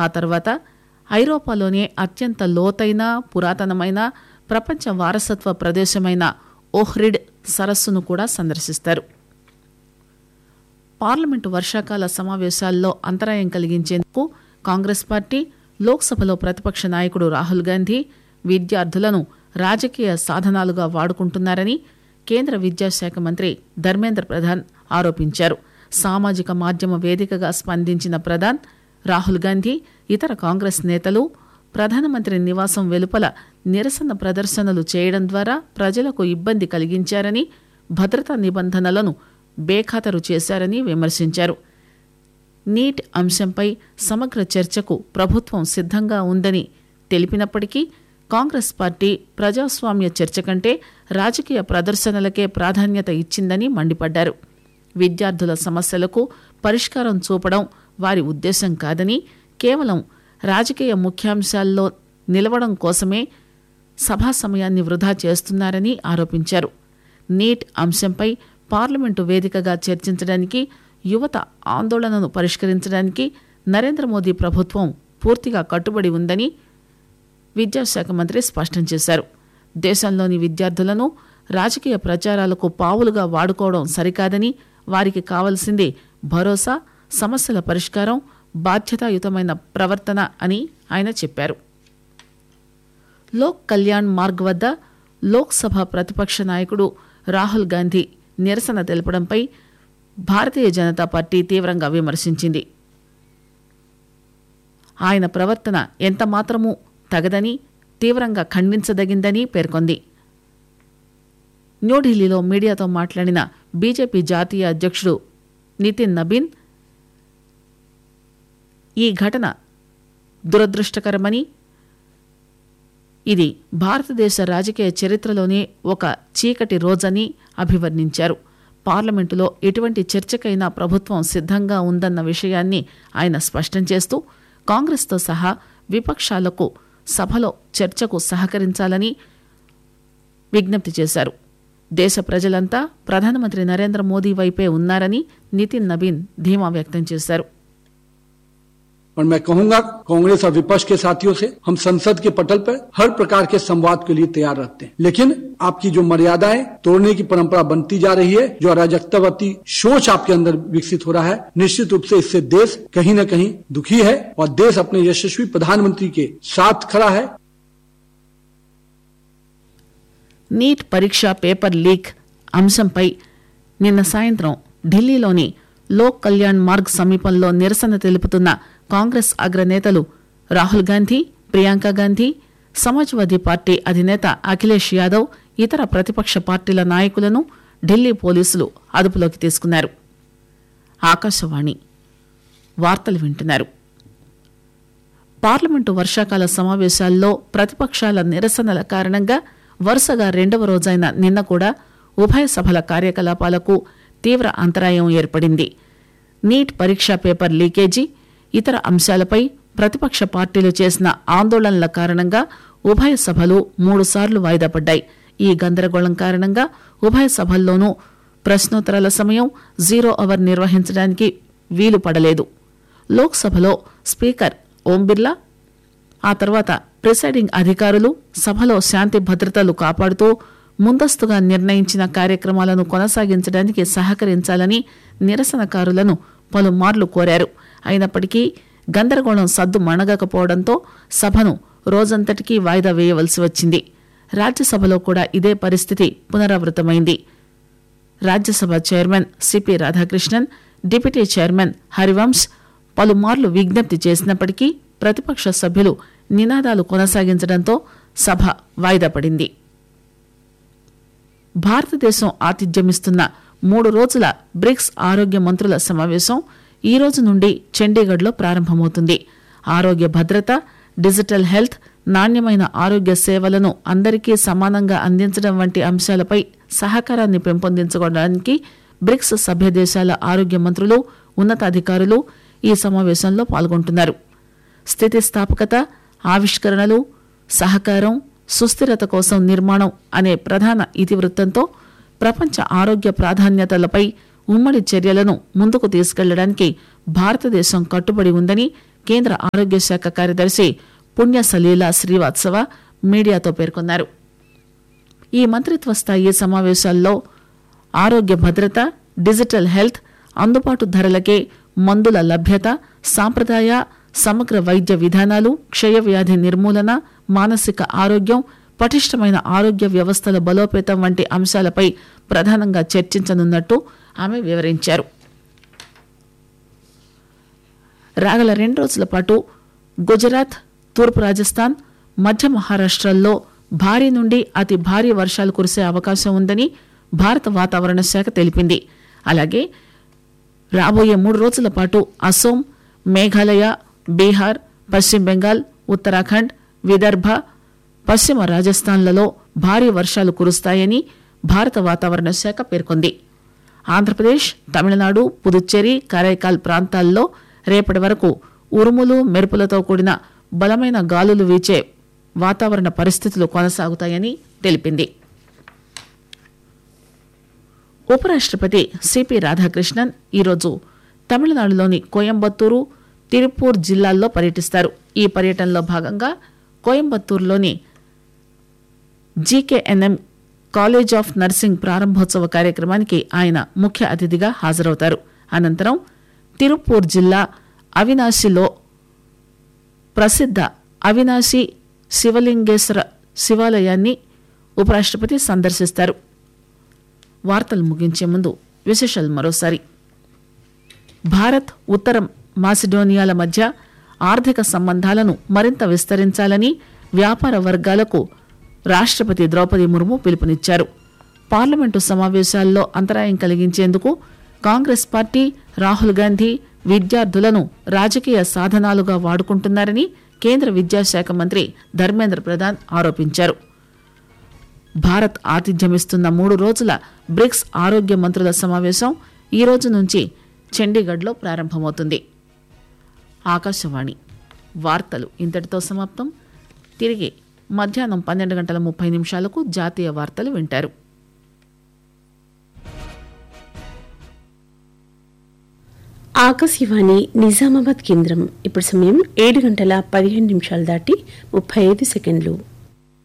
ఆ తర్వాత ఐరోపాలోనే అత్యంత లోతైన పురాతనమైన ప్రపంచ వారసత్వ ప్రదేశమైన ఓహ్రిడ్ సరస్సును కూడా సందర్శిస్తారు పార్లమెంటు వర్షాకాల సమావేశాల్లో అంతరాయం కలిగించేందుకు కాంగ్రెస్ పార్టీ లోక్సభలో ప్రతిపక్ష నాయకుడు రాహుల్ గాంధీ విద్యార్థులను రాజకీయ సాధనాలుగా వాడుకుంటున్నారని కేంద్ర విద్యాశాఖ మంత్రి ధర్మేంద్ర ప్రధాన్ ఆరోపించారు సామాజిక మాధ్యమ వేదికగా స్పందించిన ప్రధాన్ రాహుల్ గాంధీ ఇతర కాంగ్రెస్ నేతలు ప్రధానమంత్రి నివాసం వెలుపల నిరసన ప్రదర్శనలు చేయడం ద్వారా ప్రజలకు ఇబ్బంది కలిగించారని భద్రతా నిబంధనలను బేఖాతరు చేశారని విమర్శించారు నీట్ అంశంపై సమగ్ర చర్చకు ప్రభుత్వం సిద్ధంగా ఉందని తెలిపినప్పటికీ కాంగ్రెస్ పార్టీ ప్రజాస్వామ్య చర్చ కంటే రాజకీయ ప్రదర్శనలకే ప్రాధాన్యత ఇచ్చిందని మండిపడ్డారు విద్యార్థుల సమస్యలకు పరిష్కారం చూపడం వారి ఉద్దేశం కాదని కేవలం రాజకీయ ముఖ్యాంశాల్లో నిలవడం కోసమే సభా సమయాన్ని వృధా చేస్తున్నారని ఆరోపించారు నీట్ అంశంపై పార్లమెంటు వేదికగా చర్చించడానికి యువత ఆందోళనను పరిష్కరించడానికి నరేంద్ర మోదీ ప్రభుత్వం పూర్తిగా కట్టుబడి ఉందని విద్యాశాఖ మంత్రి స్పష్టం చేశారు దేశంలోని విద్యార్థులను రాజకీయ ప్రచారాలకు పావులుగా వాడుకోవడం సరికాదని వారికి కావలసింది భరోసా సమస్యల పరిష్కారం బాధ్యతాయుతమైన ప్రవర్తన అని ఆయన చెప్పారు లోక్ కళ్యాణ్ మార్గ్ వద్ద లోక్సభ ప్రతిపక్ష నాయకుడు రాహుల్ గాంధీ నిరసన తెలపడంపై భారతీయ జనతా పార్టీ తీవ్రంగా విమర్శించింది ఆయన ప్రవర్తన ఎంతమాత్రమూ తగదని తీవ్రంగా ఖండించదగిందని పేర్కొంది న్యూఢిల్లీలో మీడియాతో మాట్లాడిన బీజేపీ జాతీయ అధ్యక్షుడు నితిన్ నబీన్ ఈ ఘటన దురదృష్టకరమని ఇది భారతదేశ రాజకీయ చరిత్రలోనే ఒక చీకటి రోజని అభివర్ణించారు పార్లమెంటులో ఎటువంటి చర్చకైనా ప్రభుత్వం సిద్ధంగా ఉందన్న విషయాన్ని ఆయన స్పష్టం చేస్తూ కాంగ్రెస్తో సహా విపక్షాలకు సభలో చర్చకు సహకరించాలని విజ్ఞప్తి చేశారు దేశ ప్రజలంతా ప్రధానమంత్రి నరేంద్ర మోదీ వైపే ఉన్నారని నితిన్ నబీన్ ధీమా వ్యక్తం చేశారు और मैं कहूंगा कांग्रेस और विपक्ष के साथियों से हम संसद के पटल पर हर प्रकार के संवाद के लिए तैयार रहते हैं लेकिन आपकी जो मर्यादाएं तोड़ने की परंपरा बनती जा रही है जो अराजकतावती सोच आपके अंदर विकसित हो रहा है निश्चित रूप से इससे देश कहीं न कहीं दुखी है और देश अपने यशस्वी प्रधानमंत्री के साथ खड़ा है నీట్ పరీక్ష పేపర్ లీక్ అంశంపై నిన్న సాయంత్రం ఢిల్లీలోని లోక్ కళ్యాణ్ మార్గ్ సమీపంలో నిరసన తెలుపుతున్న కాంగ్రెస్ అగ్రనేతలు రాహుల్ గాంధీ ప్రియాంక గాంధీ సమాజ్వాదీ పార్టీ అధినేత అఖిలేష్ యాదవ్ ఇతర ప్రతిపక్ష పార్టీల నాయకులను ఢిల్లీ పోలీసులు అదుపులోకి తీసుకున్నారు ఆకాశవాణి వార్తలు వింటున్నారు పార్లమెంటు వర్షాకాల సమావేశాల్లో ప్రతిపక్షాల నిరసనల కారణంగా వరుసగా రెండవ రోజైన నిన్న కూడా ఉభయ సభల కార్యకలాపాలకు తీవ్ర అంతరాయం ఏర్పడింది నీట్ పరీక్షా పేపర్ లీకేజీ ఇతర అంశాలపై ప్రతిపక్ష పార్టీలు చేసిన ఆందోళనల కారణంగా ఉభయ సభలు మూడుసార్లు వాయిదా పడ్డాయి ఈ గందరగోళం కారణంగా ఉభయ సభల్లోనూ ప్రశ్నోత్తరాల సమయం జీరో అవర్ నిర్వహించడానికి వీలు పడలేదు లోక్సభలో స్పీకర్ ఓం బిర్లా ఆ తర్వాత ప్రిసైడింగ్ అధికారులు సభలో శాంతి భద్రతలు కాపాడుతూ ముందస్తుగా నిర్ణయించిన కార్యక్రమాలను కొనసాగించడానికి సహకరించాలని నిరసనకారులను పలుమార్లు కోరారు అయినప్పటికీ గందరగోళం సద్దు మణగకపోవడంతో సభను రోజంతటికీ వాయిదా వేయవలసి వచ్చింది రాజ్యసభలో కూడా ఇదే పరిస్థితి పునరావృతమైంది Rajya Sabha chairman CP Radhakrishnan deputy chairman Harivansh పలుమార్లు విజ్ఞప్తి చేసినప్పటికీ ప్రతిపక్ష సభ్యులు నినాదాలు కొనసాగించడంతో సభ వాయిదా పడింది భారతదేశం ఆతిథ్యమిస్తున్న మూడు రోజుల బ్రిక్స్ ఆరోగ్య మంత్రుల సమావేశం ఈ రోజు నుండి చండీగఢ్లో ప్రారంభమవుతుంది ఆరోగ్య భద్రత డిజిటల్ హెల్త్ నాణ్యమైన ఆరోగ్య సేవలను అందరికీ సమానంగా అందించడం వంటి అంశాలపై సహకారాన్ని పెంపొందించుకోవడానికి బ్రిక్స్ సభ్య దేశాల ఆరోగ్య మంత్రులు ఉన్నతాధికారులు ఈ సమావేశంలో పాల్గొంటున్నారు స్థితిస్థాపకత ఆవిష్కరణలు సహకారం సుస్థిరత కోసం నిర్మాణం అనే ప్రధాన ఇతివృత్తంతో ప్రపంచ ఆరోగ్య ప్రాధాన్యతలపై ఉమ్మడి చర్యలను ముందుకు తీసుకెళ్లడానికి భారతదేశం కట్టుబడి ఉందని కేంద్ర ఆరోగ్య శాఖ కార్యదర్శి పుణ్య సలీలా శ్రీవాత్సవ మీడియాతో పేర్కొన్నారు ఈ మంత్రిత్వ స్థాయి సమావేశాల్లో ఆరోగ్య భద్రత డిజిటల్ హెల్త్ అందుబాటు ధరలకే మందుల లభ్యత సాంప్రదాయ సమగ్ర వైద్య విధానాలు క్షయవ్యాధి నిర్మూలన మానసిక ఆరోగ్యం పటిష్టమైన ఆరోగ్య వ్యవస్థల బలోపేతం వంటి అంశాలపై ప్రధానంగా చర్చించనున్నట్టు ఆమె వివరించారు రాగల రెండు రోజుల పాటు గుజరాత్ తూర్పు రాజస్థాన్ మధ్య మహారాష్ట్రల్లో భారీ నుండి అతి భారీ వర్షాలు కురిసే అవకాశం ఉందని భారత వాతావరణ శాఖ తెలిపింది అలాగే రాబోయే మూడు రోజుల పాటు అసోం మేఘాలయ బీహార్ పశ్చిమ బెంగాల్ ఉత్తరాఖండ్ విదర్భ పశ్చిమ రాజస్థాన్లలో భారీ వర్షాలు కురుస్తాయని భారత వాతావరణ శాఖ పేర్కొంది ఆంధ్రప్రదేశ్ తమిళనాడు పుదుచ్చేరి కరైకాల్ ప్రాంతాల్లో రేపటి వరకు ఉరుములు మెరుపులతో కూడిన బలమైన గాలులు వీచే వాతావరణ పరిస్థితులు కొనసాగుతాయని తెలిపింది ఉపరాష్ట్రపతి సిపి రాధాకృష్ణన్ ఈరోజు తమిళనాడులోని కోయంబత్తూరు తిరుపూర్ జిల్లాల్లో పర్యటిస్తారు ఈ పర్యటనలో భాగంగా కోయంబత్తూరులోని జీకేఎన్ఎం కాలేజ్ ఆఫ్ నర్సింగ్ ప్రారంభోత్సవ కార్యక్రమానికి ఆయన ముఖ్య అతిథిగా హాజరవుతారు అనంతరం తిరుపూర్ జిల్లా అవినాశిలో ప్రసిద్ధ అవినాశి శివలింగేశ్వర శివాలయాన్ని ఉపరాష్ట్రపతి సందర్శిస్తారు వార్తలు ముగించే ముందు విశేషాలు మరోసారి భారత్ ఉత్తర మాసిడోనియాల మధ్య ఆర్థిక సంబంధాలను మరింత విస్తరించాలని వ్యాపార వర్గాలకు రాష్ట్రపతి ద్రౌపది ముర్ము పిలుపునిచ్చారు పార్లమెంటు సమావేశాల్లో అంతరాయం కలిగించేందుకు కాంగ్రెస్ పార్టీ రాహుల్ గాంధీ విద్యార్థులను రాజకీయ సాధనాలుగా వాడుకుంటున్నారని కేంద్ర విద్యాశాఖ మంత్రి ధర్మేంద్ర ప్రధాన్ ఆరోపించారు భారత్ ఆతిథ్యమిస్తున్న మూడు రోజుల బ్రిక్స్ ఆరోగ్య మంత్రుల సమావేశం ఈ రోజు నుంచి చండీగఢ్లో ప్రారంభమవుతుంది ఆకాశవాణి వార్తలు ఇంతటితో సమాప్తం తిరిగి మధ్యాహ్నం పన్నెండు గంటల ముప్పై నిమిషాలకు జాతీయ వార్తలు వింటారు ఆకాశవాణి నిజామాబాద్ కేంద్రం ఇప్పుడు సమయం ఏడు గంటల పదిహేను నిమిషాలు దాటి ముప్పై ఐదు సెకండ్లు